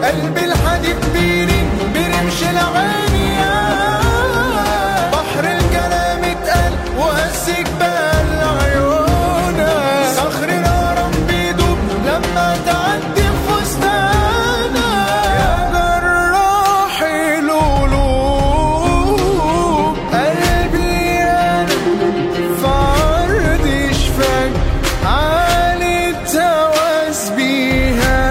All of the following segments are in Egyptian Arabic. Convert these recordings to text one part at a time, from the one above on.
قلبي الحديد بيري برمش العين يا بحر الكلام اتقل وهسك بقى عيونك صخر نارم بيدوب لما تعدي في وسطنا يا جراح القلوب قلبي انا في عرض شفاك علي التواس بيها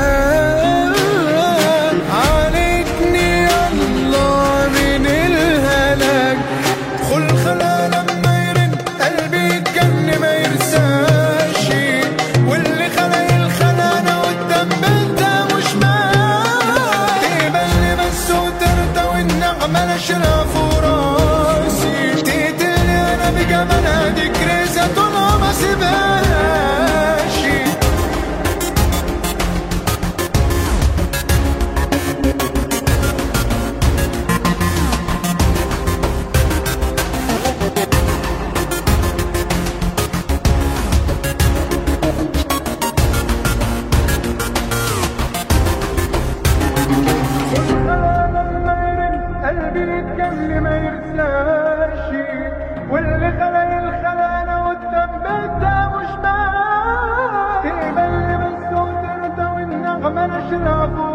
عالجني الله من الهلاك خل خلا لما يرن قلبي يتجن ما يرساش واللي خلق الخلانة قدام بنتها مش مات تقبلني بس وترضى والنعمة نشرها فوق راسي تقتلني انا بجمالها دي كريزة طول ما سيبهاش قلبي يتكلم ما يرساش واللي خلق الخلانة قدام بيتها مش معاه تقبلني بس وترضى والنغمة نشرها فوق